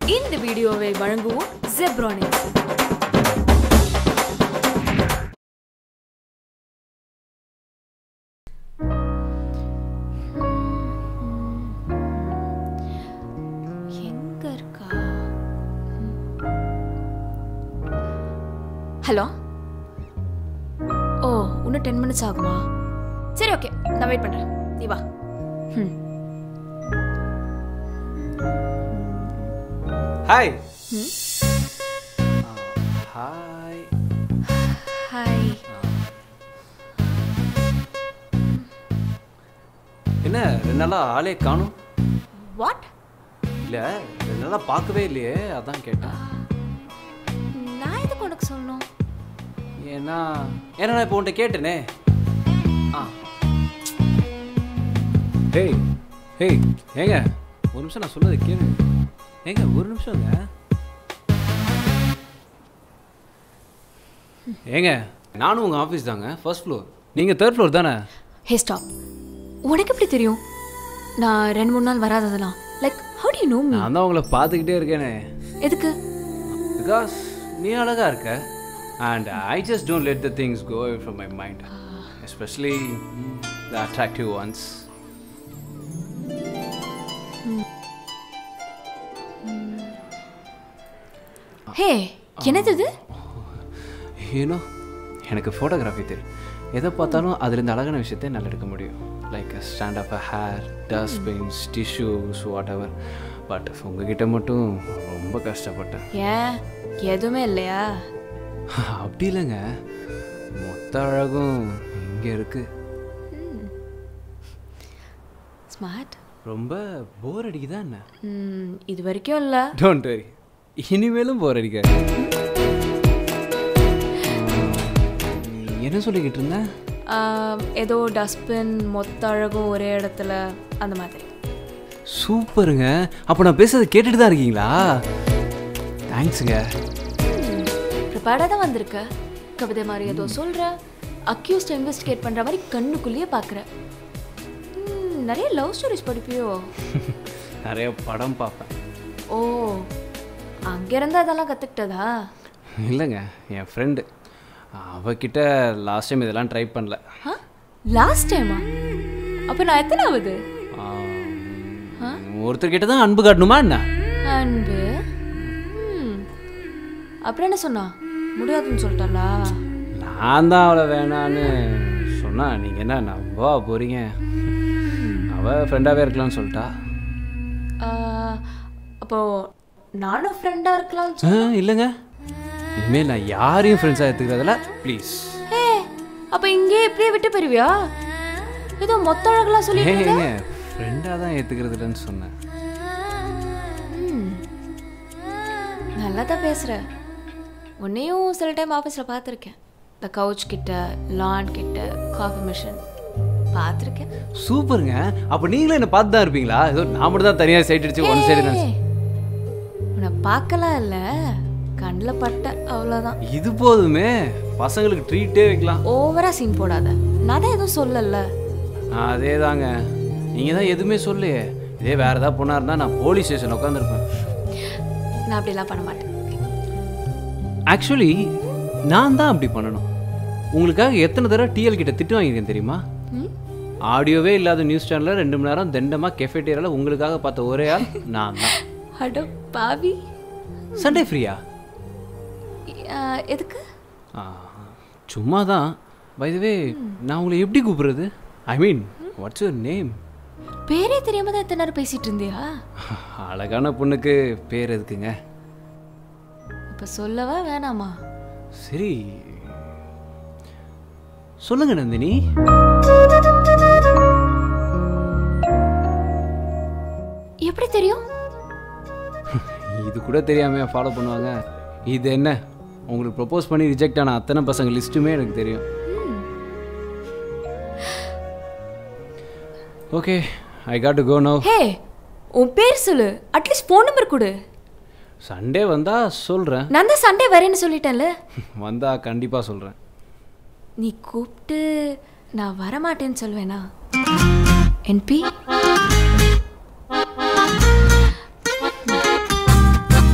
இந்த வீடியோவை வழங்குவோம் ஜெப்ரானிக்ஸ் எங்க இருக்கா ஹலோ ஓ இன்னும் டென் மினிட்ஸ் ஆகுமா சரி ஓகே நான் வெயிட் பண்றேன் நீ வா ம் ஹாய் ம் ஹாய் ஹாய் என்ன ரெண்டு நாளா ஆளே காணும் வாட் இல்லை ரெண்டு நாளா பார்க்கவே இல்லையே அதான் கேட்டேன் நான் எதுக்கு உனக்கு சொல்லணும் ஏன்னா ஏன்னா நான் இப்போ உன்கிட்ட கேட்டேனே ஆ ஹேய் ஹேய் ஏங்க ஒரு நிமிஷம் நான் சொன்னதை கேளு ஏங்க ஒரு நிமிஷங்க ஏங்க நானும் உங்கள் ஆஃபீஸ் தாங்க ஃபர்ஸ்ட் ஃப்ளோர் நீங்கள் தேர்ட் ஃப்ளோர் தானே ஹே ஸ்டாப் உனக்கு எப்படி தெரியும் நான் ரெண்டு மூணு நாள் வராததெல்லாம் like how do you know me நான் தான் உங்களை பார்த்துக்கிட்டே இருக்கேனே எதுக்கு பிகாஸ் நீ அழகா இருக்க and I just don't let the things go from my mind especially the attractive ones hey என்னது இது ஏனோ எனக்கு ஃபோட்டோகிராஃபி தெரியும் எதை பார்த்தாலும் அதுலேருந்து அழகான விஷயத்தை என்னால் எடுக்க முடியும் like stand of a hair dustbins tissues whatever but உங்ககிட்ட மட்டும் ரொம்ப கஷ்டப்பட்டேன் ஏன் எதுவுமே இல்லையா அப்படி இல்லைங்க மொத்த அழகும் இங்கே இருக்கு ஸ்மார்ட் ரொம்ப போர் அடிக்குதா என்ன இது வரைக்கும் இல்லை டோன்ட் வரி இனிமேலும் போர் அடிக்காது நீ என்ன சொல்லிக்கிட்டு இருந்த ஏதோ டஸ்ட்பின் மொத்த அழகும் ஒரே இடத்துல அந்த மாதிரி சூப்பருங்க அப்போ நான் பேசுறதை கேட்டுட்டு தான் இருக்கீங்களா தேங்க்ஸுங்க ப்ரிப்பேர்டாக தான் வந்திருக்க கவிதை மாதிரி ஏதோ சொல்கிற அக்யூஸ்ட் இன்வெஸ்டிகேட் பண்ணுற மாதிரி கண்ணுக்குள்ளேயே பார்க்குற நிறைய லவ் ஸ்டோரிஸ் படிப்பியோ நிறைய படம் பார்ப்பேன் ஓ அங்கேருந்து அதெல்லாம் கற்றுக்கிட்டதா இல்லைங்க என் ஃப்ரெண்டு அவகிட்ட லாஸ்ட் டைம் இதெல்லாம் ட்ரை பண்ணல ஆ லாஸ்ட் டைமா அப்போ நான் எத்தனாவது ஆம், ஒருத்தர்கிட்ட தான் அன்பு காட்டணுமா என்ன அன்பு ம். அப்புறம் என்ன சொன்னா முடியாதுன்னு சொல்லிட்டாளா நான் தான் அவளை வேணான்னு சொன்னா நீங்கள் என்ன நம்பவா போகிறீங்க அவள் ஃப்ரெண்டாகவே இருக்கலாம்னு சொல்லிட்டா ஆ, அப்போ நானும் ஃப்ரெண்டா இருக்கலாம் ஆ, இல்லைங்க இனிமேல் நான் யாரையும் ஃப்ரெண்ட்ஸாக எடுத்துக்கிறதில்ல ப்ளீஸ் ஏ அப்ப இங்கே இப்படியே விட்டு போயிருவியா ஏதோ மொத்த அழகெல்லாம் சொல்லிட்டு இருந்த. ஏங்க ஃப்ரெண்டாக தான் ஏற்றுக்கிறது இல்லைன்னு சொன்னேன் ம். நல்லா தான் பேசுற உன்னையும் சில டைம் ஆஃபீஸில் பார்த்துருக்கேன் இந்த கவுச் கிட்ட லான் கிட்ட காஃபி மிஷின் பார்த்துருக்கேன் சூப்பருங்க அப்போ நீங்களும் என்னை பார்த்து தான் இருப்பீங்களா ஏதோ நான் மட்டும் தான் தனியாக சைட் அடிச்சு ஒன் சைடு தான் ஏய், உன்னை பார்க்கலாம் இல்லை கண்ணில் பட்ட அவ்வளோதான் இது போதுமே பசங்களுக்கு ட்ரீட்டே வைக்கலாம் ஓவரா சீன் போடாத நான் தான் எதுவும் சொல்லல அதே தாங்க நீங்கள் தான் எதுவுமே சொல்லையே இதே வேற ஏதாவது பொண்ணாக இருந்தால் நான் போலீஸ் ஸ்டேஷன் உட்காந்துருப்பேன் நான் அப்படிலாம் பண்ண மாட்டேன் ஆக்சுவலி நான் தான் அப்படி பண்ணணும் உங்களுக்காக எத்தனை தடவை டிஎல் கிட்ட திட்டு வாங்கியிருக்கேன் தெரியுமா ம்? ஆடியோவே இல்லாத நியூஸ் சேனலில் ரெண்டு மணி நேரம் தெண்டமாக கெஃபேட்டேரியாவில் உங்களுக்காக பார்த்த ஒரே ஆள் நான் தான் அடோ பாவி சண்டே ஃப்ரீயா ஆ, எதுக்கு சும்மா தான் பைதவே நான் உங்களை எப்படி கூப்பிடுறது I mean what's your name பேரே தெரியாம தான் எத்தனை நேரம் பேசிட்டு இருந்தியா அழகான பொண்ணுக்கு பேர் எதுக்குங்க இப்ப சொல்லவா வேணாமா சரி சொல்லுங்க நந்தினி எப்படி தெரியும் இது கூட தெரியாம ஃபாலோ பண்ணுவாங்க இது என்ன உங்களுக்கு ப்ரப்போஸ் பண்ணி ரிஜெக்ட் ஆன அத்தனை பசங்க லிஸ்ட்டுமே எனக்கு தெரியும் okay I got to go no hey உன் பேர் சொல்லு அட்லீஸ்ட் ஃபோன் நம்பர் கொடு சண்டே வந்தால் சொல்கிறேன் நான் தான் சண்டே வரேன்னு சொல்லிட்டேன்ல வந்தால் கண்டிப்பாக சொல்கிறேன் நீ கூப்பிட்டு நான் வரமாட்டேன்னு சொல்வேனா என்பி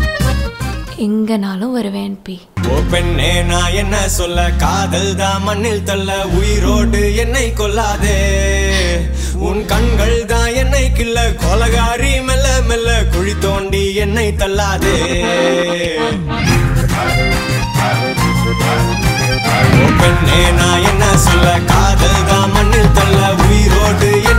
எங்கனாலும் வருவேன் பி ஓ பெண்ணே நான் என்ன சொல்ல காதல் தான் மண்ணில் தள்ள உயிரோடு என்னை கொல்லாதே உன் கண்கள் தான் என்னை கிள்ள கொலகாரி மெல்ல மெல்ல குழி தோண்டி என்னை தள்ளாதே ஓ பெண்ணே நான் என்ன சொல்ல காதல் தான் மண்ணில் தள்ள உயிரோடு